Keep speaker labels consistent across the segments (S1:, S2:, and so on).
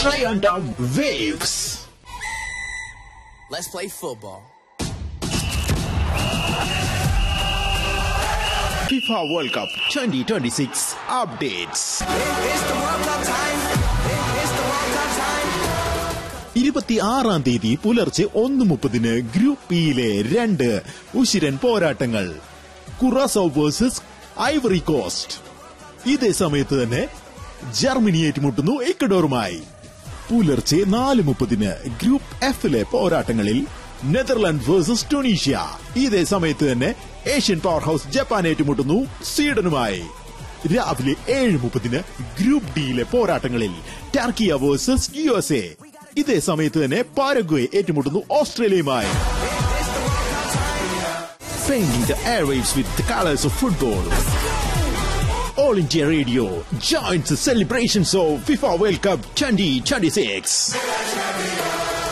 S1: Giant of Waves.
S2: Let's play football.
S1: FIFA World Cup 2026 updates. ഇരുപത്തിയാറാം തീയതി പുലർച്ചെ ഒന്ന് മുപ്പതിന് ഗ്രൂപ്പ് ബിയിലെ രണ്ട് ഉശിരൻ പോരാട്ടങ്ങൾ കുറാസോ വേഴ്സസ് ഐവറി കോസ്റ്റ് ഇതേ സമയത്ത് തന്നെ ജർമ്മനി ഏറ്റുമുട്ടുന്നു എക്കഡോറുമായി പുലർച്ചെ നാല് മുപ്പതിന് ഗ്രൂപ്പ് എഫിലെ പോരാട്ടങ്ങളിൽ നെതർലാൻഡ് വേഴ്സസ് ടൊണീഷ്യ ഇതേ സമയത്ത് തന്നെ ഏഷ്യൻ പവർ ഹൌസ് ജപ്പാൻ ഏറ്റുമുട്ടുന്നു സ്വീഡനുമായി രാവിലെ ഏഴ് മുപ്പതിന് ഗ്രൂപ്പ് ഡിയിലെ പോരാട്ടങ്ങളിൽ Turkiye versus U S A ഇതേ സമയത്ത് തന്നെ പാരഗ്വേ ഏറ്റുമുട്ടുന്നു ഓസ്ട്രേലിയയുമായി Painting the airwaves with the colors of football. All India Radio joins the celebrations of FIFA World Cup 2026.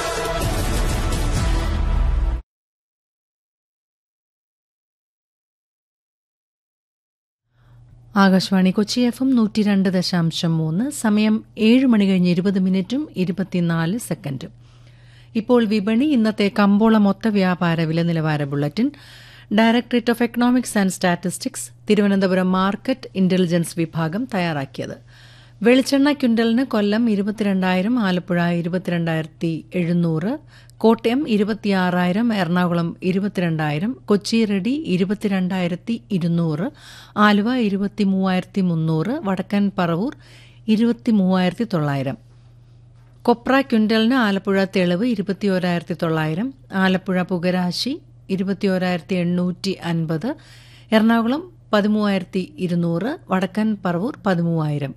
S3: Akashvani Kochi F M നൂറ്റി രണ്ട് ദശാംശം മൂന്ന് സമയം ഏഴ് മണി കഴിഞ്ഞ് ഇരുപത് മിനിറ്റും ഇരുപത്തിനാല് സെക്കൻഡും ഇപ്പോൾ വിപണി ഇന്നത്തെ കമ്പോള മൊത്ത വ്യാപാര വില നിലവാര bulletin directorate of economics and statistics Thiruvananthapuram market intelligence വിഭാഗം തയ്യാറാക്കിയത് വെളിച്ചെണ്ണ ക്വിന്റലിന് കൊല്ലം ഇരുപത്തിരണ്ടായിരം ആലപ്പുഴ ഇരുപത്തിരണ്ടായിരത്തി എഴുന്നൂറ് കോട്ടയം ഇരുപത്തിയാറായിരം എറണാകുളം ഇരുപത്തിരണ്ടായിരം കൊച്ചി റെഡി ഇരുപത്തിരണ്ടായിരത്തി ഇരുന്നൂറ് ആലുവ ഇരുപത്തി മൂവായിരത്തി മുന്നൂറ് വടക്കൻ പറവൂർ ഇരുപത്തി മൂവായിരത്തി തൊള്ളായിരം കൊപ്ര ക്വിന്റലിന് ആലപ്പുഴ തെളിവ് ഇരുപത്തിയോരായിരത്തി തൊള്ളായിരം ആലപ്പുഴ പുകരാശി ഇരുപത്തിയോരായിരത്തി എണ്ണൂറ്റി അൻപത് എറണാകുളം പതിമൂവായിരത്തി ഇരുന്നൂറ് വടക്കൻ പറവൂർ പതിമൂവായിരം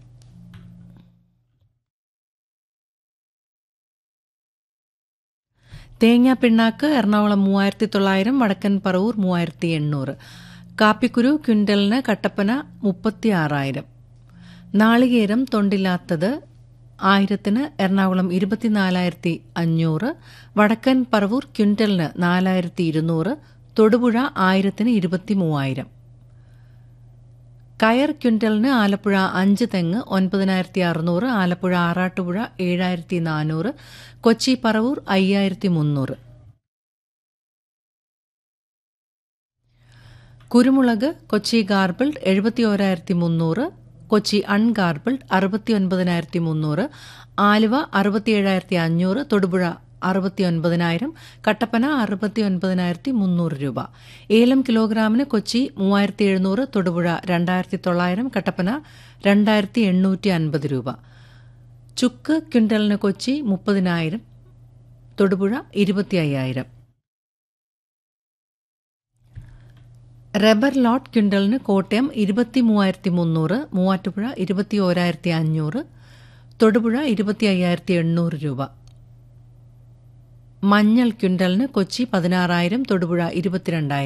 S3: തേങ്ങാ പിണ്ണാക്ക് എറണാകുളം മൂവായിരത്തി തൊള്ളായിരം വടക്കൻ പറവൂർ മൂവായിരത്തി എണ്ണൂറ് കാപ്പിക്കുരു ക്വിന്റലിന് കട്ടപ്പന മുപ്പത്തി ആറായിരം നാളികേരം തൊണ്ടില്ലാത്തത് ആയിരത്തിന് എറണാകുളം ഇരുപത്തിനാലായിരത്തി അഞ്ഞൂറ് വടക്കൻ പറവൂർ ക്വിന്റലിന് നാലായിരത്തി ഇരുന്നൂറ് തൊടുപുഴ ആയിരത്തിന് ഇരുപത്തി മൂവായിരം കയർ ക്വിന്റലിന് ആലപ്പുഴ അഞ്ച് തെങ്ങ് ഒൻപതിനായിരത്തി അറുന്നൂറ് ആലപ്പുഴ ആറാട്ടുപുഴ ഏഴായിരത്തി നാനൂറ് കൊച്ചി പറവൂർ അയ്യായിരത്തി മുന്നൂറ് കുരുമുളക് കൊച്ചി ഗാർബിൾഡ് എഴുപത്തി ഓരായിരത്തി മുന്നൂറ് കൊച്ചി അൺഗാർബിൾഡ് അറുപത്തി ഒൻപതിനായിരത്തി മുന്നൂറ് ആലുവ അറുപത്തിയേഴായിരത്തി അഞ്ഞൂറ് തൊടുപുഴ അറുപത്തി ഒൻപതിനായിരം കട്ടപ്പന അറുപത്തി ഒൻപതിനായിരത്തി മുന്നൂറ് രൂപ ഏലം കിലോഗ്രാമിന് കൊച്ചി മൂവായിരത്തി എഴുന്നൂറ് തൊടുപുഴ രണ്ടായിരത്തി തൊള്ളായിരം കട്ടപ്പന രണ്ടായിരത്തി എണ്ണൂറ്റി അൻപത് രൂപ ചുക്ക് ക്വിന്റലിന് കൊച്ചി മുപ്പതിനായിരം തൊടുപുഴ ഇരുപത്തി അയ്യായിരം റബ്ബർ ലോട്ട് ക്വിന്റലിന് കോട്ടയം ഇരുപത്തി മൂവായിരത്തി മുന്നൂറ് മൂവാറ്റുപുഴ ഇരുപത്തി ഓരായിരത്തി അഞ്ഞൂറ് തൊടുപുഴ ഇരുപത്തി അയ്യായിരത്തി എണ്ണൂറ് രൂപ മഞ്ഞൾ ക്വിന്റലിന് കൊച്ചി പതിനാറായിരം തൊടുപുഴ ഇരുപത്തിരണ്ടായിരം